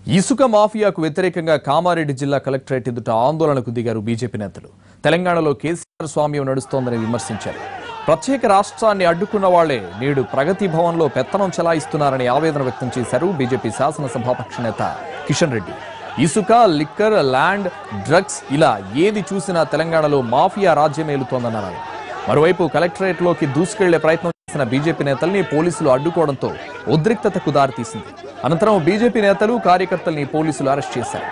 ఇసుక మాఫియాకు వ్యతిరేకంగా కామారెడ్డి జిల్లా కలెక్టరేట్ ఎదుట ఆందోళనకు దిగారు బీజేపీ నేతలు తెలంగాణలో కేసీఆర్ స్వామ్యం నడుస్తోందని విమర్శించారు ప్రత్యేక రాష్ట్రాన్ని అడ్డుకున్న వాళ్లే నేడు ప్రగతి భవన్లో పెత్తనం చెలాయిస్తున్నారని ఆవేదన వ్యక్తం చేశారు బీజేపీ శాసనసభాపక్ష నేత కిషన్ రెడ్డి ఇసుక లిక్కర్ ల్యాండ్ డ్రగ్స్ ఇలా ఏది చూసినా తెలంగాణలో మాఫియా రాజ్యమేలుతోందన్నారు ఆయన. మరోవైపు కలెక్టరేట్లోకి దూసుకెళ్లే ప్రయత్నం చేసిన బీజేపీ నేతల్ని పోలీసులు అడ్డుకోవడంతో ఉద్రిక్తతకు దారితీసింది అనంతరం బీజేపీ నేతలు కార్యకర్తల్ని పోలీసులు అరెస్ట్ చేశారు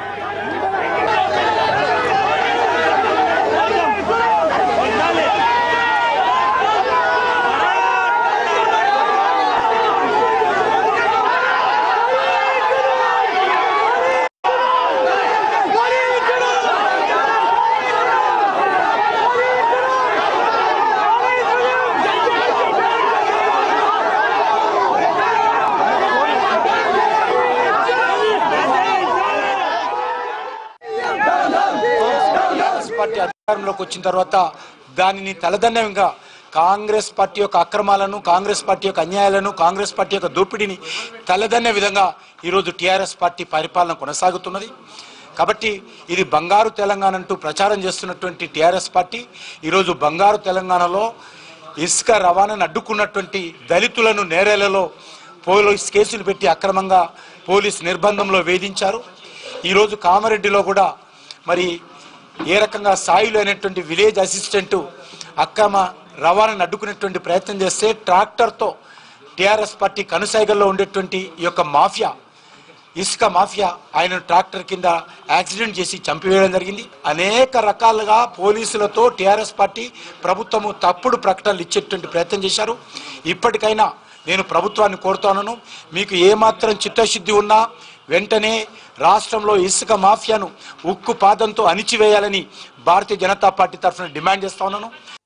కాంగ్రెస్ పార్టీ అధికారంలోకి వచ్చిన తర్వాత దానిని తలదన్యంగా కాంగ్రెస్ పార్టీ యొక్క అక్రమాలను కాంగ్రెస్ పార్టీ యొక్క అన్యాయాలను కాంగ్రెస్ పార్టీ యొక్క దోపిడీని తలదన్నే విధంగా ఈరోజు టీఆర్ఎస్ పార్టీ పరిపాలన కొనసాగుతున్నది కాబట్టి ఇది బంగారు తెలంగాణ అంటూ ప్రచారం చేస్తున్నటువంటి టీఆర్ఎస్ పార్టీ ఈరోజు బంగారు తెలంగాణలో ఇసుక రవాణాను అడ్డుకున్నటువంటి దళితులను నేరేలలో పోలీస్ కేసులు పెట్టి అక్రమంగా పోలీస్ నిర్బంధంలో వేధించారు ఈరోజు కామారెడ్డిలో కూడా మరి ఏ రకంగా సాయిలు అనేటువంటి విలేజ్ అసిస్టెంట్ అక్రమ రవాణాను అడ్డుకునేటువంటి ప్రయత్నం చేస్తే ట్రాక్టర్తో టీఆర్ఎస్ పార్టీ కనుసైగల్లో ఉండేటువంటి ఈ యొక్క మాఫియా ఇసుక మాఫియా ఆయన ట్రాక్టర్ కింద యాక్సిడెంట్ చేసి చంపివేయడం జరిగింది అనేక రకాలుగా పోలీసులతో టీఆర్ఎస్ పార్టీ ప్రభుత్వము తప్పుడు ప్రకటనలు ఇచ్చేటువంటి ప్రయత్నం చేశారు ఇప్పటికైనా నేను ప్రభుత్వాన్ని కోరుతాను మీకు ఏమాత్రం చిత్తశుద్ధి ఉన్నా వెంటనే రాష్ట్రంలో ఇసుక మాఫియాను ఉక్కు పాదంతో అణిచివేయాలని భారతీయ జనతా పార్టీ తరఫున డిమాండ్ చేస్తా ఉన్నాను